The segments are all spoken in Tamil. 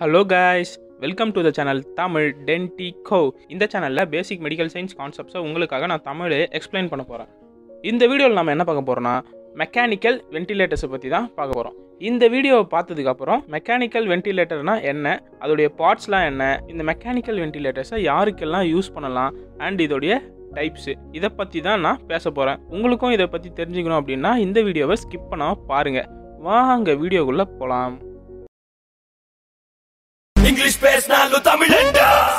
hello guys welcome to the channel Tamil டென்டி கோ இந்த சேனலில் பேசிக் மெடிக்கல் சயின்ஸ் கான்செப்ட்ஸை உங்களுக்காக நான் தமிழ் எக்ஸ்பிளைன் பண்ண போகிறேன் இந்த வீடியோவில் நம்ம என்ன பார்க்க போகிறோம்னா மெக்கானிக்கல் வென்டிலேட்டர்ஸை பற்றி தான் பார்க்க போகிறோம் இந்த வீடியோவை பார்த்ததுக்கப்புறம் மெக்கானிக்கல் வென்டிலேட்டர்னா என்ன அதோடைய பார்ட்ஸ்லாம் என்ன இந்த மெக்கானிக்கல் வென்டிலேட்டர்ஸை யாருக்கெல்லாம் யூஸ் பண்ணலாம் அண்ட் இதோடைய டைப்ஸு இதை பற்றி தான் நான் பேச போகிறேன் உங்களுக்கும் இதை பற்றி தெரிஞ்சுக்கணும் அப்படின்னா இந்த வீடியோவை ஸ்கிப் பண்ணாமல் பாருங்கள் வாங்க வீடியோக்குள்ளே போகலாம் ఇంగ్లీష్ పేసినాలు తమిళండ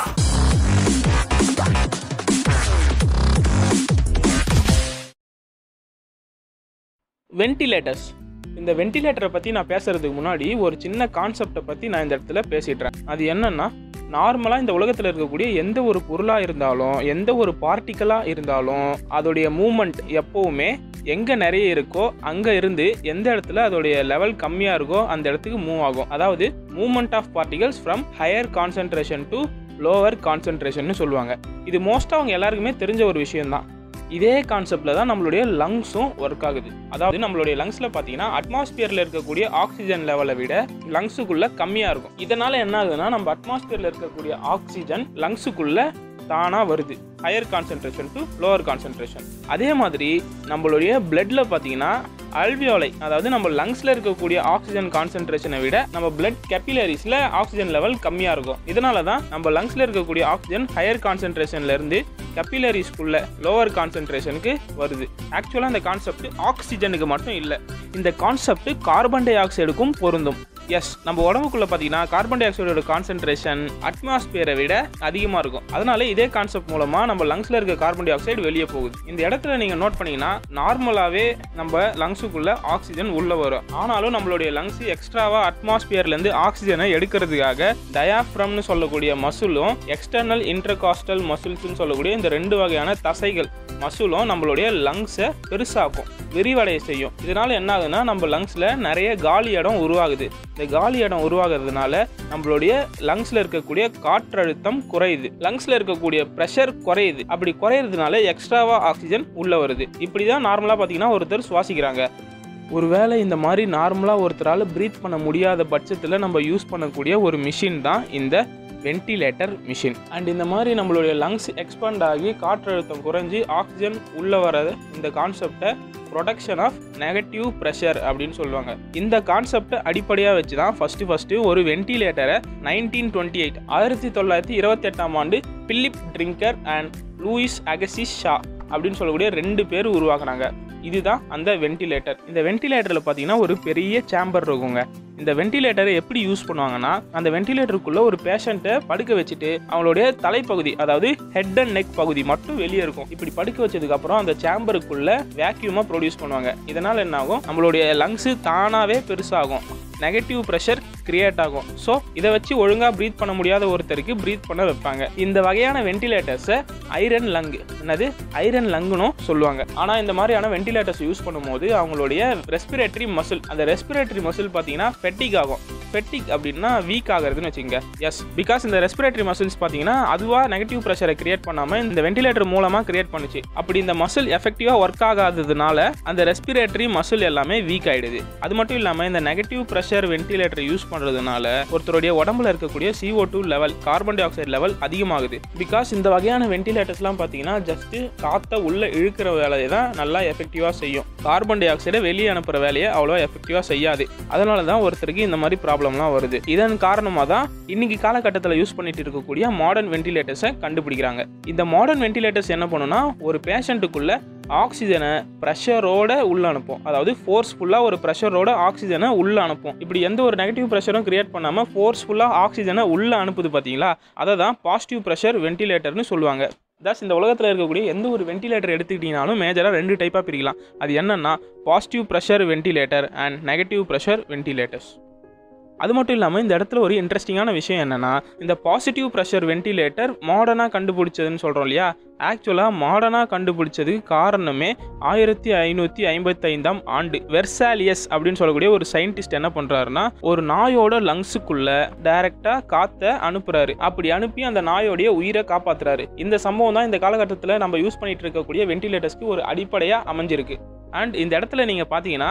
வென்டிலேட்டர்ஸ் இந்த வென்டிலேட்டரை பற்றி நான் பேசுறதுக்கு முன்னாடி ஒரு சின்ன கான்செப்டை பற்றி நான் இந்த இடத்துல பேசிடுறேன் அது என்னன்னா நார்மலாக இந்த உலகத்தில் இருக்கக்கூடிய எந்த ஒரு பொருளாக இருந்தாலும் எந்த ஒரு பார்ட்டிக்கலாக இருந்தாலும் அதோடைய மூமெண்ட் எப்போவுமே எங்கே நிறைய இருக்கோ அங்கே இருந்து எந்த இடத்துல அதோடைய லெவல் கம்மியாக இருக்கோ அந்த இடத்துக்கு மூவ் ஆகும் அதாவது movement of particles from higher concentration to lower concentration சொல்லுவாங்க இது மோஸ்ட்டாக அவங்க எல்லாருக்குமே தெரிஞ்ச ஒரு விஷயம்தான் இதே கான்செப்டில் தான் நம்மளுடைய லங்ஸும் ஒர்க் ஆகுது அதாவது நம்மளுடைய லங்ஸில் பார்த்தீங்கன்னா அட்மாஸ்பியரில் இருக்கக்கூடிய ஆக்சிஜன் லெவலை விட லங்ஸுக்குள்ளே கம்மியாக இருக்கும் இதனால் என்ன ஆகுதுன்னா நம்ம அட்மாஸ்பியரில் இருக்கக்கூடிய ஆக்சிஜன் லங்ஸுக்குள்ளே தானாக வருது higher concentration to lower concentration அதே மாதிரி நம்மளுடைய பிளட்ல பார்த்தீங்கன்னா அல்வியோலை அதாவது நம்ம லங்ஸில் இருக்கக்கூடிய ஆக்சிஜன் கான்சன்ட்ரேஷனை விட நம்ம பிளட் கேபிலரிஸில் ஆக்சிஜன் லெவல் கம்மியாக இருக்கும் இதனால தான் நம்ம லங்ஸில் இருக்கக்கூடிய ஆக்சிஜன் ஹையர் கான்சன்ட்ரேஷன்ல இருந்து கப்பிலரிஸ்குள்ள லோவர் கான்சன்ட்ரேஷனுக்கு வருது ஆக்சுவலாக இந்த கான்செப்ட் ஆக்சிஜனுக்கு மட்டும் இல்லை இந்த கான்செப்ட் கார்பன் டை ஆக்சைடுக்கும் பொருந்தும் எஸ் நம்ம உடம்புக்குள்ள பார்த்தீங்கன்னா கார்பன் டை ஆக்சைடோட கான்சன்ட்ரேஷன் அட்மாஸ்பியரை விட அதிகமாக இருக்கும் அதனால இதே கான்செப்ட் மூலமாக நம்ம லங்ஸில் இருக்க கார்பன் டை ஆக்சைடு வெளியே போகுது இந்த இடத்துல நீங்கள் நோட் பண்ணீங்கன்னா நார்மலாகவே நம்ம லங்ஸுக்குள்ள ஆக்சிஜன் உள்ள வரும் ஆனாலும் நம்மளுடைய லங்ஸ் எக்ஸ்ட்ராவாக அட்மாஸ்பியர்லேருந்து ஆக்சிஜனை எடுக்கிறதுக்காக டயாஃப்ரம்னு சொல்லக்கூடிய மசிலும் எக்ஸ்டர்னல் இன்டர்காஸ்டல் மசில்ஸ்னு சொல்லக்கூடிய இந்த ரெண்டு வகையான தசைகள் மசிலும் நம்மளுடைய லங்ஸை பெருசாக்கும் விரிவடைய செய்யும் இதனால என்ன ஆகுதுன்னா நம்ம லங்ஸில் நிறைய காலி இடம் உருவாகுது இந்த காலி இடம் உருவாகிறதுனால நம்மளுடைய லங்ஸில் இருக்கக்கூடிய காற்றழுத்தம் குறையுது லங்ஸில் இருக்கக்கூடிய ப்ரெஷர் குறையுது அப்படி குறையிறதுனால எக்ஸ்ட்ராவா ஆக்சிஜன் உள்ள வருது இப்படி தான் நார்மலாக பார்த்தீங்கன்னா ஒருத்தர் சுவாசிக்கிறாங்க ஒருவேளை இந்த மாதிரி நார்மலாக ஒருத்தரால் ப்ரீத் பண்ண முடியாத பட்சத்தில் நம்ம யூஸ் பண்ணக்கூடிய ஒரு மிஷின் தான் இந்த வென்டிலேட்டர் மிஷின் அண்ட் இந்த மாதிரி நம்மளுடைய லங்ஸ் எக்ஸ்பேண்ட் ஆகி காற்றழுத்தம் குறைஞ்சி ஆக்சிஜன் உள்ளே வர இந்த கான்செப்டை ப்ரொடக்ஷன் ஆஃப் நெகட்டிவ் ப்ரெஷர் அப்படின்னு சொல்லுவாங்க இந்த கான்செப்டை அடிப்படையாக வச்சு தான் ஃபஸ்ட்டு ஃபஸ்ட்டு ஒரு வென்டிலேட்டரை நைன்டீன் டுவெண்ட்டி எயிட் ஆயிரத்தி தொள்ளாயிரத்தி இருபத்தெட்டாம் ஆண்டு Philip Drinker and Louis Agassiz Shaw அப்படின்னு சொல்லக்கூடிய ரெண்டு பேர் உருவாக்குனாங்க இதுதான் அந்த வென்டிலேட்டர் இந்த வென்டிலேட்டரில் பார்த்தீங்கன்னா ஒரு பெரிய சேம்பர் இருக்குங்க இந்த வென்டிலேட்டரை எப்படி யூஸ் பண்ணுவாங்கன்னா அந்த வென்டிலேட்டருக்குள்ள ஒரு பேஷண்ட்டை படுக்க வச்சுட்டு அவங்களுடைய தலைப்பகுதி அதாவது ஹெட் அண்ட் நெக் பகுதி மட்டும் வெளியே இருக்கும் இப்படி படுக்க வச்சதுக்கு அப்புறம் அந்த சேம்பருக்குள்ள வேக்யூமா ப்ரொடியூஸ் பண்ணுவாங்க இதனால என்ன ஆகும் நம்மளுடைய லங்ஸ் தானாவே பெருசாகும் நெகட்டிவ் ப்ரெஷர் கிரியேட் ஆகும் ஸோ இதை வச்சு ஒழுங்காக ப்ரீத் பண்ண முடியாத ஒருத்தருக்கு ப்ரீத் பண்ண வைப்பாங்க இந்த வகையான வென்டிலேட்டர்ஸை ஐரன் லங் என்னது ஐரன் லங்குனும் சொல்லுவாங்க ஆனால் இந்த மாதிரியான வென்டிலேட்டர்ஸ் யூஸ் பண்ணும்போது அவங்களுடைய ரெஸ்பிரேட்டரி மசில் அந்த ரெஸ்பிரேட்டரி மசில் பார்த்தீங்கன்னா ஃபெட்டிக் ஆகும் ஃபெட்டிக் அப்படின்னா வீக் ஆகுறதுன்னு வச்சுங்க எஸ் பிகாஸ் இந்த ரெஸ்பிரேட்டரி மசில்ஸ் பார்த்தீங்கன்னா அதுவாக நெகட்டிவ் ப்ரெஷரை கிரியேட் பண்ணாமல் இந்த வென்டிலேட்டர் மூலமாக கிரியேட் பண்ணுச்சு அப்படி இந்த மசில் எஃபெக்டிவாக ஒர்க் ஆகாததுனால அந்த ரெஸ்பிரேட்டரி மசில் எல்லாமே வீக் ஆயிடுது அது மட்டும் இல்லாமல் இந்த நெகட்டிவ் ப்ரெஷர் வென்டிலேட்டர் யூஸ் பண்ணுறதுனால ஒருத்தருடைய உடம்புல இருக்கக்கூடிய CO2 two level carbon dioxide level அதிகமாகுது பிகாஸ் இந்த வகையான வென்டிலேட்டர்ஸ்லாம் பார்த்தீங்கன்னா ஜஸ்ட் காற்றை உள்ள இழுக்கிற வேலையை தான் நல்லா எஃபெக்டிவாக செய்யும் கார்பன் டை ஆக்சைடை வெளியே அனுப்புகிற வேலையை அவ்வளோ எஃபெக்டிவாக செய்யாது அதனால தான் ஒருத்தருக்கு இந்த மாதிரி ப்ராப்ளம்லாம் வருது இதன் காரணமாக தான் இன்னைக்கு காலகட்டத்தில் யூஸ் பண்ணிட்டு இருக்கக்கூடிய மாடர்ன் வென்டிலேட்டர்ஸை கண்டுபிடிக்கிறாங்க இந்த மாடர்ன் வென்டிலேட்டர்ஸ் என்ன பண்ணுன்னா ஒரு பேஷண்ட்டுக்குள்ள ஆக்சிஜனை ப்ரெஷரோட உள்ள அனுப்பும் அதாவது ஃபோர்ஸ்ஃபுல்லாக ஒரு ப்ரெஷரோட ஆக்சிஜனை உள்ள அனுப்பும் இப்படி எந்த ஒரு நெகட்டிவ் ப்ரெஷரும் கிரியேட் பண்ணாமல் ஃபோர்ஸ்ஃபுல்லாக ஆக்சிஜனை உள்ள அனுப்புது பார்த்தீங்களா அதை தான் பாசிட்டிவ் ப்ரெஷர் வென்டிலேட்டர்னு சொல்லுவாங்க தஸ் இந்த உலகத்தில் இருக்கக்கூடிய எந்த ஒரு வென்டிலேட்டர் எடுத்துக்கிட்டிங்கனாலும் மேஜராக ரெண்டு டைப்பாக பிரிக்கலாம் அது என்னன்னா positive pressure ventilator and negative pressure ventilators அது மட்டும் இல்லாமல் இந்த இடத்துல ஒரு இன்ட்ரெஸ்டிங்கான விஷயம் என்னென்னா இந்த பாசிட்டிவ் ப்ரெஷர் வென்டிலேட்டர் மாடர்னாக கண்டுபிடிச்சதுன்னு சொல்கிறோம் இல்லையா ஆக்சுவலாக மாடர்னாக கண்டுபிடிச்சதுக்கு காரணமே ஆயிரத்தி ஐநூற்றி ஐம்பத்தைந்தாம் ஆண்டு வெர்சாலியஸ் அப்படின்னு சொல்லக்கூடிய ஒரு சயின்டிஸ்ட் என்ன பண்ணுறாருன்னா ஒரு நாயோட லங்ஸுக்குள்ள டைரெக்டாக காற்றை அனுப்புறாரு அப்படி அனுப்பி அந்த நாயோடைய உயிரை காப்பாத்துறாரு இந்த சம்பவம் தான் இந்த காலகட்டத்தில் நம்ம யூஸ் பண்ணிட்டு இருக்கக்கூடிய வென்டிலேட்டர்ஸ்க்கு ஒரு அடிப்படையாக அமைஞ்சிருக்கு அண்ட் இந்த இடத்துல நீங்கள் பார்த்தீங்கன்னா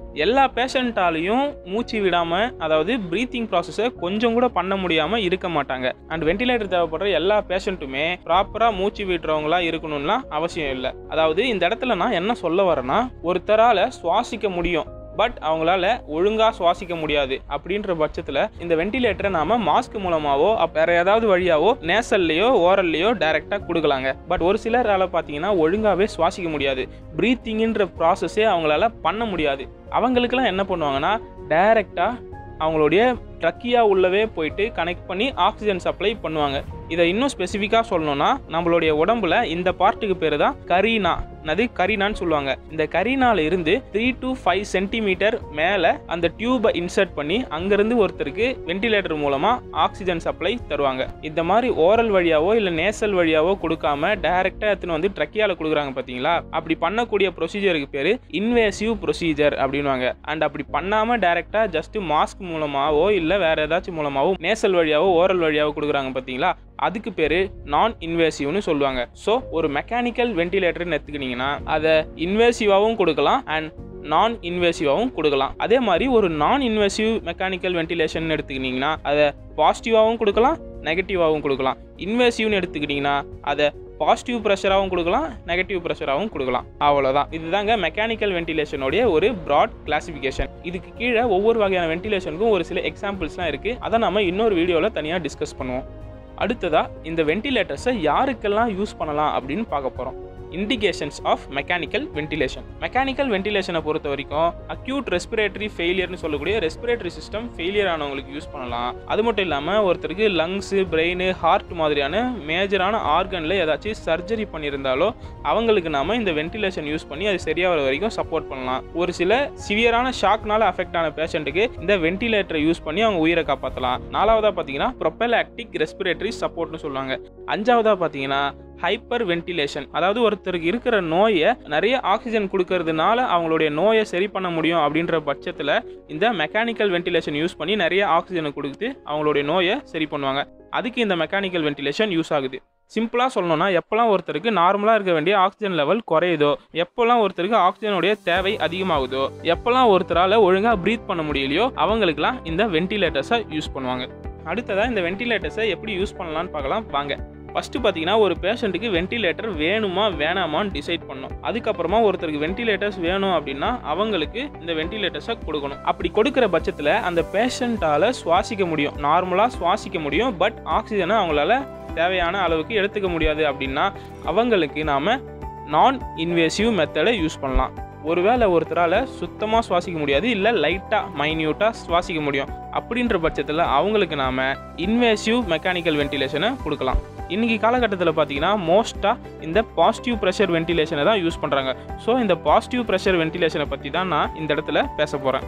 எல்லா பேஷண்ட்டாலையும் மூச்சு விடாமல் அதாவது ப்ரீத்திங் ப்ராசஸை கொஞ்சம் கூட பண்ண முடியாமல் இருக்க மாட்டாங்க அண்ட் வென்டிலேட்டர் தேவைப்படுற எல்லா பேஷண்ட்டுமே ப்ராப்பராக மூச்சு விடுறவங்களா இருக்கணும்லாம் அவசியம் இல்லை அதாவது இந்த இடத்துல நான் என்ன சொல்ல வரேன்னா ஒருத்தரால் சுவாசிக்க முடியும் பட் அவங்களால ஒழுங்காக சுவாசிக்க முடியாது அப்படின்ற பட்சத்தில் இந்த வென்டிலேட்டரை நாம மாஸ்க் மூலமாவோ அப்ப வேற ஏதாவது வழியாவோ நேசல்லையோ ஓரல்லையோ டைரெக்டாக கொடுக்கலாங்க பட் ஒரு சிலரால் பார்த்தீங்கன்னா ஒழுங்காகவே சுவாசிக்க முடியாது ப்ரீத்திங்கிற ப்ராசஸே அவங்களால பண்ண முடியாது அவங்களுக்கெல்லாம் என்ன பண்ணுவாங்கன்னா டைரெக்டாக அவங்களுடைய ட்ரக்கியா உள்ளவே போயிட்டு கனெக்ட் பண்ணி ஆக்சிஜன் சப்ளை பண்ணுவாங்க இதை இன்னும் ஸ்பெசிஃபிக்காக சொல்லணும்னா நம்மளுடைய உடம்புல இந்த பார்ட்டுக்கு பேர் தான் கரீனா அது கரீனான்னு சொல்லுவாங்க இந்த கரீனால இருந்து த்ரீ டு ஃபைவ் சென்டிமீட்டர் மேலே அந்த டியூபை இன்சர்ட் பண்ணி அங்கேருந்து ஒருத்தருக்கு வென்டிலேட்டர் மூலமாக ஆக்சிஜன் சப்ளை தருவாங்க இந்த மாதிரி ஓரல் வழியாவோ இல்லை நேசல் வழியாவோ கொடுக்காம டைரெக்டாக எடுத்துன்னு வந்து ட்ரக்கியால கொடுக்குறாங்க பார்த்தீங்களா அப்படி பண்ணக்கூடிய ப்ரொசீஜருக்கு பேர் இன்வேசிவ் ப்ரொசீஜர் அப்படின்வாங்க அண்ட் அப்படி பண்ணாமல் டைரெக்டாக ஜஸ்ட் மாஸ்க் மூலமாவோ இல்லை வேற ஏதாச்சும் மூலமாவோ நேசல் வழியாவோ ஓரல் வழியாவோ கொடுக்குறாங்க பார்த்தீங்களா அதுக்கு பேர் நான் இன்வேசிவ்னு சொல்லுவாங்க ஸோ ஒரு மெக்கானிக்கல் வென்டிலேட்டர்னு எடுத்துக்கிட்டிங்கன்னா அதை இன்வேசிவாகவும் கொடுக்கலாம் அண்ட் நான் இன்வேசிவாகவும் கொடுக்கலாம் அதே மாதிரி ஒரு நான் இன்வேசிவ் மெக்கானிக்கல் வென்டிலேஷன் எடுத்துக்கிட்டிங்கன்னா அதை பாசிட்டிவாகவும் கொடுக்கலாம் நெகட்டிவாகவும் கொடுக்கலாம் இன்வேசிவ்னு எடுத்துக்கிட்டிங்கன்னா அதை பாசிட்டிவ் ப்ரெஷராகவும் கொடுக்கலாம் நெகட்டிவ் ப்ரெஷராகவும் கொடுக்கலாம் அவ்வளோதான் இதுதாங்க மெக்கானிக்கல் வென்டிலேஷனுடைய ஒரு ப்ராட் கிளாசிஃபிகேஷன் இதுக்கு கீழே ஒவ்வொரு வகையான வென்டிலேஷனுக்கும் ஒரு சில எக்ஸாம்பிள்ஸ்லாம் இருக்குது அதை நம்ம இன்னொரு வீடியோவில் தனியாக டிஸ்கஸ் பண்ணுவோம் அடுத்ததா இந்த வென்டிலேட்டர்ஸை யாருக்கெல்லாம் யூஸ் பண்ணலாம் அப்படின்னு பார்க்க போகிறோம் indications of mechanical ventilation mechanical வென்டிலேஷனை பொறுத்த வரைக்கும் அக்யூட் ரெஸ்பிரேட்டரி ஃபெயிலியர்னு சொல்லக்கூடிய ரெஸ்பிரேட்டரி சிஸ்டம் ஃபெயிலியர் ஆனவங்களுக்கு யூஸ் பண்ணலாம் அது மட்டும் இல்லாமல் ஒருத்தருக்கு லங்ஸு பிரெயின் ஹார்ட் மாதிரியான மேஜரான ஆர்கனில் ஏதாச்சும் சர்ஜரி பண்ணியிருந்தாலோ அவங்களுக்கு நாம இந்த வென்டிலேஷன் யூஸ் பண்ணி அது சரியாகிற வரைக்கும் சப்போர்ட் பண்ணலாம் ஒரு சில சிவியரான ஷாக்னால அஃபெக்ட் ஆன பேஷண்ட்டுக்கு இந்த வென்டிலேட்டரை யூஸ் பண்ணி அவங்க உயிரை காப்பாற்றலாம் நாலாவதாக பார்த்தீங்கன்னா ப்ரொப்பலாக்டிக் ரெஸ்பிரேட்டரி சப்போர்ட்னு சொல்லுவாங்க அஞ்சாவதாக பார்த்தீங்கன்னா ஹைப்பர் வென்டிலேஷன் அதாவது ஒருத்தருக்கு இருக்கிற நோயை நிறைய ஆக்சிஜன் கொடுக்கறதுனால அவங்களுடைய நோயை சரி பண்ண முடியும் அப்படின்ற பட்சத்தில் இந்த மெக்கானிக்கல் வென்டிலேஷன் யூஸ் பண்ணி நிறைய ஆக்சிஜனை கொடுத்து அவங்களுடைய நோயை சரி பண்ணுவாங்க அதுக்கு இந்த மெக்கானிக்கல் வென்டிலேஷன் யூஸ் ஆகுது சிம்பிளாக சொல்லணும்னா எப்போல்லாம் ஒருத்தருக்கு நார்மலாக இருக்க வேண்டிய ஆக்சிஜன் லெவல் குறையுதோ எப்போல்லாம் ஒருத்தருக்கு ஆக்சிஜனுடைய தேவை அதிகமாகுதோ எப்போல்லாம் ஒருத்தரால் ஒழுங்காக ப்ரீத் பண்ண முடியலையோ அவங்களுக்குலாம் இந்த வென்டிலேட்டர்ஸை யூஸ் பண்ணுவாங்க அடுத்ததாக இந்த வென்டிலேட்டர்ஸை எப்படி யூஸ் பண்ணலாம்னு பார்க்கலாம் வாங்க ஃபஸ்ட்டு பார்த்தீங்கன்னா ஒரு பேஷண்ட்டுக்கு வென்டிலேட்டர் வேணுமா வேணாமான்னு டிசைட் பண்ணணும் அதுக்கப்புறமா ஒருத்தருக்கு வென்டிலேட்டர்ஸ் வேணும் அப்படின்னா அவங்களுக்கு இந்த வென்டிலேட்டர்ஸை கொடுக்கணும் அப்படி கொடுக்குற பட்சத்தில் அந்த பேஷண்ட்டால் சுவாசிக்க முடியும் நார்மலாக சுவாசிக்க முடியும் பட் ஆக்சிஜனை அவங்களால தேவையான அளவுக்கு எடுத்துக்க முடியாது அப்படின்னா அவங்களுக்கு நாம் நான் இன்வேசிவ் மெத்தடை யூஸ் பண்ணலாம் ஒருவேளை ஒருத்தரால் சுத்தமாக சுவாசிக்க முடியாது இல்லை லைட்டாக மைன்யூட்டாக சுவாசிக்க முடியும் அப்படின்ற பட்சத்தில் அவங்களுக்கு நாம் இன்வேசிவ் மெக்கானிக்கல் வென்டிலேஷனை கொடுக்கலாம் இன்றைக்கி காலகட்டத்தில் பார்த்தீங்கன்னா மோஸ்ட்டாக இந்த பாசிட்டிவ் ப்ரெஷர் வென்டிலேஷனை தான் யூஸ் பண்ணுறாங்க ஸோ இந்த பாசிட்டிவ் ப்ரெஷர் வென்டிலேஷனை பற்றி தான் நான் இந்த இடத்துல பேச போகிறேன்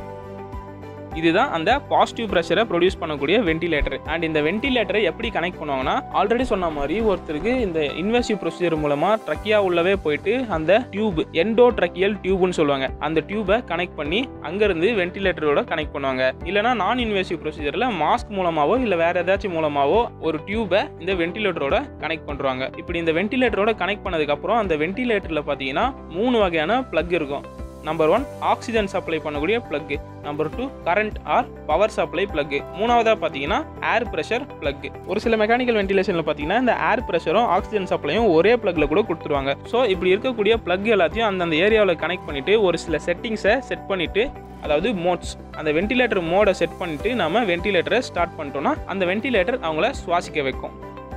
இதுதான் அந்த பாசிட்டிவ் ப்ரெஷரை ப்ரொடியூஸ் பண்ணக்கூடிய வென்டிலேட்டர் அண்ட் இந்த வென்டிலேட்டரை எப்படி கனெக்ட் பண்ணுவாங்கன்னா ஆல்ரெடி சொன்ன மாதிரி ஒருத்தருக்கு இந்த இன்வெசிவ் ப்ரொசீஜர் மூலமாக ட்ரக்கியா உள்ளவே போயிட்டு அந்த டியூப் எண்டோ ட்ரக்கியல் டியூப்னு சொல்லுவாங்க அந்த டியூபை கனெக்ட் பண்ணி அங்கேருந்து வென்டிலேட்டரோட கனெக்ட் பண்ணுவாங்க இல்லைனா நான் இன்வெசிவ் ப்ரொசீஜரில் மாஸ்க் மூலமாவோ இல்லை வேற ஏதாச்சும் மூலமாவோ ஒரு டியூபை இந்த வென்டிலேட்டரோட கனெக்ட் பண்ணுறாங்க இப்படி இந்த வென்டிலேட்டரோட கனெக்ட் பண்ணதுக்கப்புறம் அந்த வென்டிலேட்டரில் பார்த்தீங்கன்னா மூணு வகையான ப்ளக் இருக்கும் நம்பர் ஒன் ஆக்சிஜன் சப்ளை பண்ணக்கூடிய plug number two current or power supply plug மூணாவதாக பார்த்தீங்கன்னா ஏர் ப்ரெஷர் பிளக் ஒரு சில மெக்கானிக்கல் வென்டிலேஷனில் பார்த்தீங்கன்னா இந்த ஏர் ப்ரெஷரும் ஆக்சிஜன் சப்ளையும் ஒரே பிளக்ல கூட கொடுத்துருவாங்க ஸோ இப்படி இருக்கக்கூடிய பிளக் எல்லாத்தையும் அந்தந்த ஏரியாவில் கனெக்ட் பண்ணிட்டு ஒரு சில செட்டிங்ஸை செட் பண்ணிட்டு அதாவது மோட்ஸ் அந்த வென்டிலேட்டர் மோடை செட் பண்ணிட்டு நம்ம வென்டிலேட்டரை ஸ்டார்ட் பண்ணிட்டோம்னா அந்த வென்டிலேட்டர் அவங்கள சுவாசிக்க வைக்கும்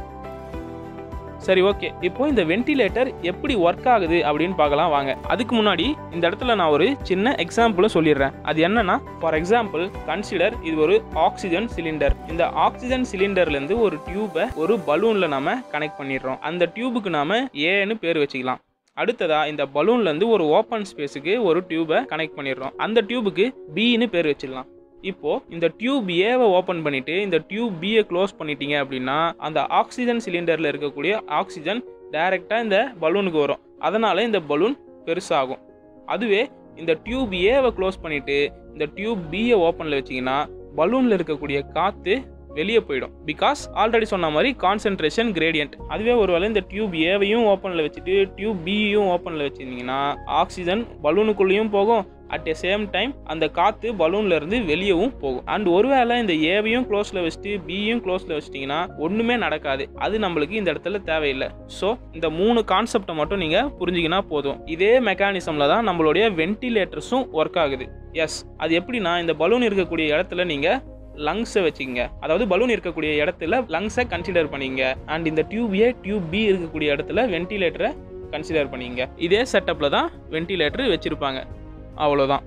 சரி ஓகே இப்போ இந்த வென்டிலேட்டர் எப்படி ஒர்க் ஆகுது அப்படின்னு பார்க்கலாம் வாங்க அதுக்கு முன்னாடி இந்த இடத்துல நான் ஒரு சின்ன எக்ஸாம்பிளை சொல்லிடுறேன் அது என்னன்னா ஃபார் எக்ஸாம்பிள் கன்சிடர் இது ஒரு ஆக்சிஜன் சிலிண்டர் இந்த ஆக்சிஜன் சிலிண்டர்லேருந்து ஒரு டியூபை ஒரு பலூனில் நாம கனெக்ட் பண்ணிடுறோம் அந்த டியூபுக்கு நாம ஏன்னு பேர் வச்சுக்கலாம் அடுத்ததா இந்த பலூன்லேருந்து ஒரு ஓப்பன் ஸ்பேஸுக்கு ஒரு டியூபை கனெக்ட் பண்ணிடுறோம் அந்த டியூபுக்கு பின்னு பேர் வச்சிடலாம் இப்போ இந்த டியூப் ஏவை ஓப்பன் பண்ணிட்டு இந்த டியூப் பியை க்ளோஸ் பண்ணிட்டீங்க அப்படின்னா அந்த ஆக்சிஜன் சிலிண்டரில் இருக்கக்கூடிய ஆக்சிஜன் டைரெக்டாக இந்த பலூனுக்கு வரும் அதனால இந்த பலூன் பெருசாகும் அதுவே இந்த டியூப் ஏவை க்ளோஸ் பண்ணிட்டு இந்த டியூப் பியை ஓப்பனில் வச்சிங்கன்னா பலூனில் இருக்கக்கூடிய காற்று வெளியே போயிடும் பிகாஸ் ஆல்ரெடி சொன்ன மாதிரி கான்சென்ட்ரேஷன் கிரேடியன்ட் அதுவே ஒருவேளை இந்த டியூப் ஏவையும் ஓப்பனில் வச்சுட்டு டியூப் பியையும் ஓப்பனில் வச்சுருந்தீங்கன்னா ஆக்சிஜன் பலூனுக்குள்ளேயும் போகும் அட் எ சேம் டைம் அந்த காற்று பலூன்ல இருந்து வெளியவும் போகும் அண்ட் ஒருவேளை இந்த ஏவையும் க்ளோஸில் வச்சுட்டு பியும் க்ளோஸில் வச்சிட்டிங்கன்னா ஒன்றுமே நடக்காது அது நம்மளுக்கு இந்த இடத்துல தேவையில்லை ஸோ இந்த மூணு கான்செப்டை மட்டும் நீங்கள் புரிஞ்சிக்கினா போதும் இதே மெக்கானிசமில் தான் நம்மளுடைய வென்டிலேட்டர்ஸும் ஒர்க் ஆகுது எஸ் அது எப்படின்னா இந்த பலூன் இருக்கக்கூடிய இடத்துல நீங்கள் லங்ஸை வச்சுக்கங்க அதாவது பலூன் இருக்கக்கூடிய இடத்துல லங்ஸை கன்சிடர் பண்ணிங்க அண்ட் இந்த டியூப் ஏ டியூப் பி இருக்கக்கூடிய இடத்துல வென்டிலேட்டரை கன்சிடர் பண்ணிங்க இதே செட்டப்பில் தான் வென்டிலேட்டர் வச்சுருப்பாங்க அவ்வளோதான்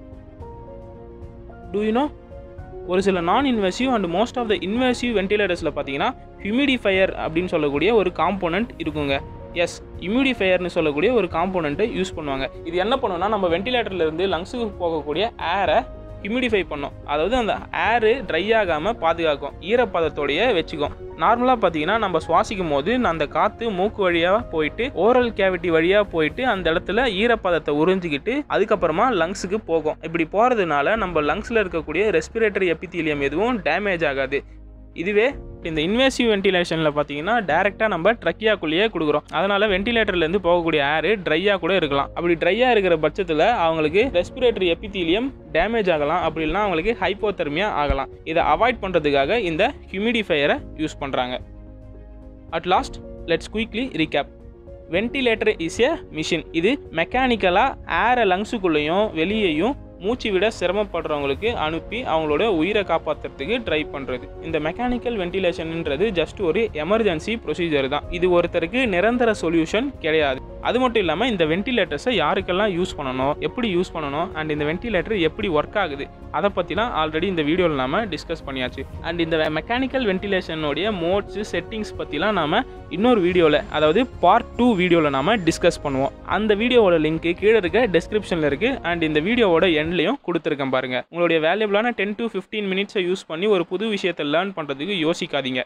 டூ யூ நோ ஒரு சில non invasive and most of the invasive வென்டிலேட்டர்ஸில் பார்த்தீங்கன்னா ஹியூமிடிஃபையர் அப்படின்னு சொல்லக்கூடிய ஒரு காம்போனன்ட் இருக்குங்க எஸ் ஹியூமிடிஃபையர்னு சொல்லக்கூடிய ஒரு காம்போனண்ட்டை யூஸ் பண்ணுவாங்க இது என்ன பண்ணுன்னா நம்ம வென்டிலேட்டர்ல இருந்து லங்ஸுக்கு போகக்கூடிய ஏரை ஹியூமிடிஃபை பண்ணும் அதாவது அந்த ஏரு ட்ரை ஆகாமல் பாதுகாக்கும் ஈரப்பதத்தோடைய வச்சுக்கும் நார்மலாக பார்த்தீங்கன்னா நம்ம சுவாசிக்கும் போது அந்த காற்று மூக்கு வழியாக போயிட்டு ஓரல் கேவிட்டி வழியாக போயிட்டு அந்த இடத்துல ஈரப்பதத்தை உறிஞ்சிக்கிட்டு அதுக்கப்புறமா லங்ஸுக்கு போகும் இப்படி போகிறதுனால நம்ம லங்ஸில் இருக்கக்கூடிய ரெஸ்பிரேட்டரி எபித்தீலியம் எதுவும் டேமேஜ் ஆகாது இதுவே இந்த இன்வேசிவ் வென்டிலேஷனில் பார்த்தீங்கன்னா டேரெக்டாக நம்ம ட்ரக்கியாக்குள்ளேயே கொடுக்குறோம் அதனால் வென்டிலேட்டர்லேருந்து போகக்கூடிய ஏர் ட்ரையாக கூட இருக்கலாம் அப்படி ட்ரையாக இருக்கிற பட்சத்தில் அவங்களுக்கு ரெஸ்பிரேட்டரி எபித்தீலியம் டேமேஜ் ஆகலாம் அப்படி இல்லைனா அவங்களுக்கு ஹைப்போதெர்மியா ஆகலாம் இதை அவாய்ட் பண்ணுறதுக்காக இந்த ஹியூமிடிஃபையரை யூஸ் பண்ணுறாங்க at last let's quickly recap ventilator is a machine இது மெக்கானிக்கலாக ஏரை லங்ஸுக்குள்ளேயும் வெளியேயும் மூச்சு விட சிரமப்படுறவங்களுக்கு அனுப்பி அவங்களோட உயிரை காப்பாற்றுறதுக்கு ட்ரை பண்ணுறது இந்த மெக்கானிக்கல் வென்டிலேஷன்ன்றது ஜஸ்ட் ஒரு எமர்ஜென்சி ப்ரொசீஜர் தான் இது ஒருத்தருக்கு நிரந்தர சொல்யூஷன் கிடையாது அது மட்டும் இல்லாமல் இந்த வென்டிலேட்டர்ஸை யாருக்கெல்லாம் யூஸ் பண்ணணும் எப்படி யூஸ் பண்ணணும் அண்ட் இந்த வென்டிலேட்டர் எப்படி ஒர்க் ஆகுது அதை பற்றிலாம் ஆல்ரெடி இந்த வீடியோவில் நாம டிஸ்கஸ் பண்ணியாச்சு அண்ட் இந்த மெக்கானிக்கல் வென்டிலேஷனுடைய மோட்ஸு செட்டிங்ஸ் பற்றிலாம் நாம இன்னொரு வீடியோவில் அதாவது பார்ட் டூ வீடியோவில் நாம டிஸ்கஸ் பண்ணுவோம் அந்த வீடியோவோட லிங்க் கீழே இருக்க டெஸ்கிரிப்ஷனில் இருக்குது அண்ட் இந்த வீடியோவோட எண்ட்லையும் கொடுத்துருக்கேன் பாருங்க உங்களுடைய வேல்யூபிளான டென் டு ஃபிஃப்டீன் மினிட்ஸை யூஸ் பண்ணி ஒரு புது விஷயத்தை லேர்ன் பண்ணுறதுக்கு யோசிக்காதீங்க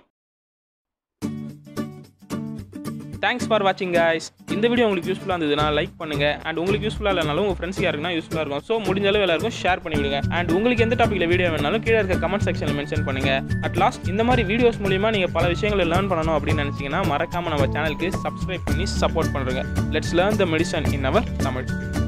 தேங்க்ஸ் ஃபார் வாட்சிங் guys இந்த வீடியோ உங்களுக்கு யூஸ்ஃபுல்லாக இருந்ததுன்னா லைக் பண்ணுங்க அண்ட் உங்களுக்கு யூஸ்ஃபுல்லாக இல்லைனாலும் உங்கள் ஃப்ரெண்ட்ஸ் யாருக்குன்னா யூஸ்ஃபுல்லாக இருக்கும் ஸோ முடிஞ்ச அளவு எல்லாருக்கும் ஷேர் பண்ணி விடுங்க அண்ட் உங்களுக்கு எந்த டாப்பிக்கில் வீடியோ வேணாலும் கீழே இருக்க கமெண்ட் செக்ஷனில் மென்ஷன் பண்ணுங்க அட் லாஸ்ட் இந்த மாதிரி வீடியோஸ் மூலியமா நீங்கள் பல விஷயங்களை லேர்ன் பண்ணணும் அப்படின்னு நினச்சிங்கன்னா மறக்காம நம்ம சேனலுக்கு சப்ஸ்கிரைப் பண்ணி சப்போர்ட் பண்ணுறங்க let's learn the medicine in our Tamil